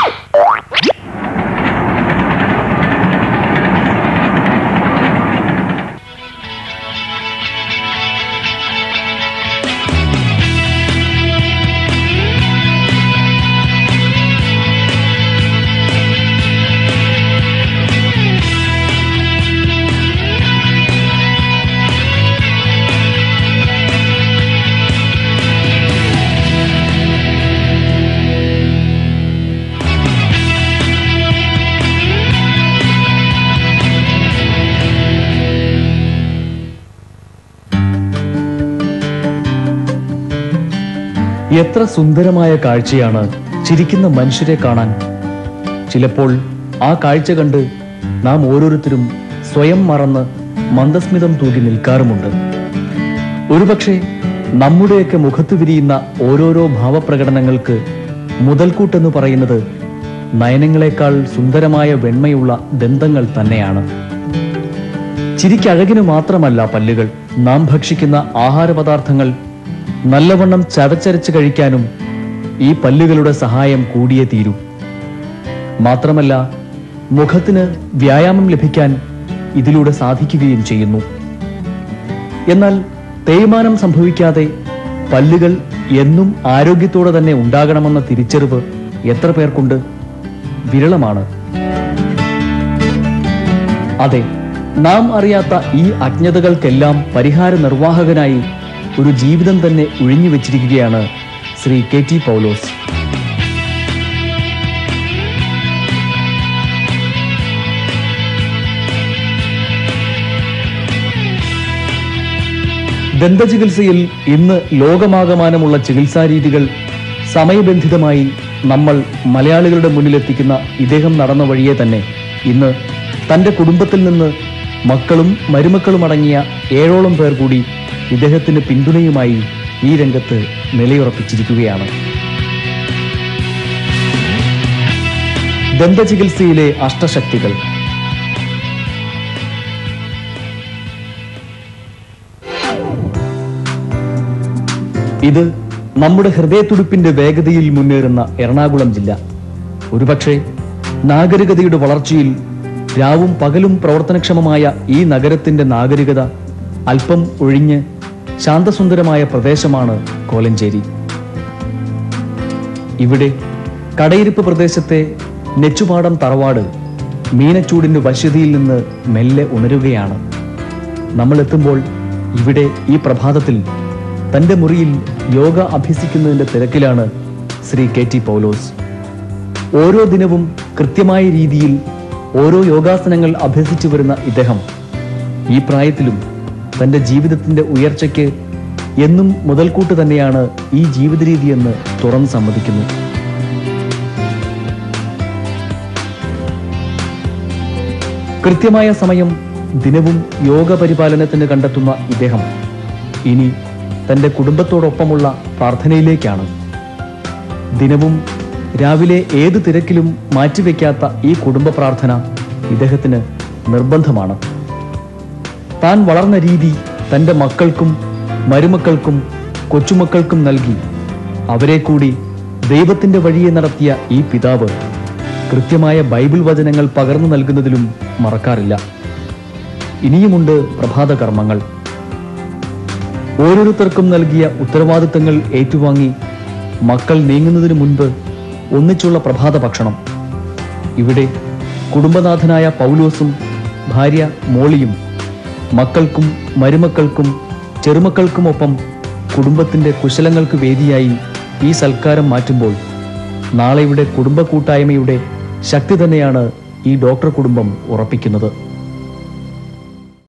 എത്ര സുന്ദരമായ കാഴ്ചയാണ് ചിരിക്കുന്ന മനുഷ്യരെ കാണാൻ ചിലപ്പോൾ ആ കാഴ്ച കണ്ട് നാം ഓരോരുത്തരും സ്വയം മറന്ന് മന്ദസ്മിതം തൂകി നിൽക്കാറുമുണ്ട് ഒരുപക്ഷെ നമ്മുടെയൊക്കെ മുഖത്ത് വിരിയുന്ന ഓരോരോ ഭാവപ്രകടനങ്ങൾക്ക് മുതൽക്കൂട്ടെന്ന് പറയുന്നത് നയനങ്ങളെക്കാൾ സുന്ദരമായ വെണ്മയുള്ള ദന്തങ്ങൾ തന്നെയാണ് ചിരിക്കഴകിന് മാത്രമല്ല പല്ലുകൾ നാം ഭക്ഷിക്കുന്ന ആഹാരപദാർത്ഥങ്ങൾ നല്ലവണ്ണം ചവച്ചരച്ച് കഴിക്കാനും ഈ പല്ലുകളുടെ സഹായം കൂടിയേ തീരൂ മാത്രമല്ല മുഖത്തിന് വ്യായാമം ലഭിക്കാൻ ഇതിലൂടെ സാധിക്കുകയും ചെയ്യുന്നു എന്നാൽ തേയ്മാനം സംഭവിക്കാതെ പല്ലുകൾ എന്നും ആരോഗ്യത്തോടെ തന്നെ ഉണ്ടാകണമെന്ന തിരിച്ചറിവ് എത്ര പേർക്കുണ്ട് വിരളമാണ് അതെ നാം അറിയാത്ത ഈ അജ്ഞതകൾക്കെല്ലാം പരിഹാര നിർവാഹകനായി ഒരു ജീവിതം തന്നെ ഒഴിഞ്ഞു വെച്ചിരിക്കുകയാണ് ശ്രീ കെ ടി പൗലോസ് ദന്തചികിത്സയിൽ ഇന്ന് ലോകമാകമാനമുള്ള ചികിത്സാ രീതികൾ സമയബന്ധിതമായി നമ്മൾ മലയാളികളുടെ മുന്നിലെത്തിക്കുന്ന ഇദ്ദേഹം നടന്ന വഴിയെ തന്നെ ഇന്ന് തന്റെ കുടുംബത്തിൽ നിന്ന് മക്കളും മരുമക്കളും അടങ്ങിയ ഏഴോളം പേർ കൂടി ഇദ്ദേഹത്തിന് പിന്തുണയുമായി ഈ രംഗത്ത് നിലയുറപ്പിച്ചിരിക്കുകയാണ് ദന്തചികിത്സയിലെ അഷ്ടശക്തികൾ ഇത് നമ്മുടെ ഹൃദയത്തുടിപ്പിന്റെ വേഗതയിൽ മുന്നേറുന്ന എറണാകുളം ജില്ല ഒരുപക്ഷെ നാഗരികതയുടെ വളർച്ചയിൽ രാവും പകലും പ്രവർത്തനക്ഷമമായ ഈ നഗരത്തിന്റെ നാഗരികത അല്പം ഒഴിഞ്ഞ് ശാന്തസുന്ദരമായ പ്രദേശമാണ് കോലഞ്ചേരി ഇവിടെ കടയിരിപ്പ് പ്രദേശത്തെ നെച്ചുപാടം തറവാട് മീനച്ചൂടിന്റെ വശ്യതയിൽ നിന്ന് മെല്ലെ ഉണരുകയാണ് നമ്മൾ എത്തുമ്പോൾ ഇവിടെ ഈ പ്രഭാതത്തിൽ തന്റെ മുറിയിൽ യോഗ അഭ്യസിക്കുന്നതിന്റെ തിരക്കിലാണ് ശ്രീ കെ ടി പൗലോസ് ഓരോ ദിനവും കൃത്യമായ രീതിയിൽ ഓരോ യോഗാസനങ്ങൾ അഭ്യസിച്ചു വരുന്ന ഇദ്ദേഹം ഈ പ്രായത്തിലും തന്റെ ജീവിതത്തിന്റെ ഉയർച്ചയ്ക്ക് എന്നും മുതൽക്കൂട്ട് തന്നെയാണ് ഈ ജീവിത രീതിയെന്ന് തുറന്ന് സമ്മതിക്കുന്നു കൃത്യമായ സമയം ദിനവും യോഗ പരിപാലനത്തിന് കണ്ടെത്തുന്ന ഇദ്ദേഹം ഇനി തന്റെ കുടുംബത്തോടൊപ്പമുള്ള പ്രാർത്ഥനയിലേക്കാണ് ദിനവും രാവിലെ ഏത് തിരക്കിലും മാറ്റിവെക്കാത്ത ഈ കുടുംബ പ്രാർത്ഥന ഇദ്ദേഹത്തിന് നിർബന്ധമാണ് താൻ വളർന്ന രീതി തന്റെ മക്കൾക്കും മരുമക്കൾക്കും കൊച്ചുമക്കൾക്കും നൽകി അവരെ കൂടി ദൈവത്തിന്റെ വഴിയെ നടത്തിയ ഈ പിതാവ് കൃത്യമായ ബൈബിൾ വചനങ്ങൾ പകർന്നു നൽകുന്നതിലും മറക്കാറില്ല ഇനിയുമുണ്ട് പ്രഭാത കർമ്മങ്ങൾ ഓരോരുത്തർക്കും നൽകിയ ഉത്തരവാദിത്തങ്ങൾ ഏറ്റുവാങ്ങി മക്കൾ നീങ്ങുന്നതിനു മുൻപ് ഒന്നിച്ചുള്ള പ്രഭാത ഭക്ഷണം ഇവിടെ കുടുംബനാഥനായ പൗലോസും ഭാര്യ മോളിയും മക്കൾക്കും മരുമക്കൾക്കും ചെറുമക്കൾക്കുമൊപ്പം കുടുംബത്തിന്റെ കുശലങ്ങൾക്ക് വേദിയായി ഈ സൽക്കാരം മാറ്റുമ്പോൾ നാളെയുടെ കുടുംബ കൂട്ടായ്മയുടെ ശക്തി തന്നെയാണ് ഈ ഡോക്ടർ കുടുംബം ഉറപ്പിക്കുന്നത്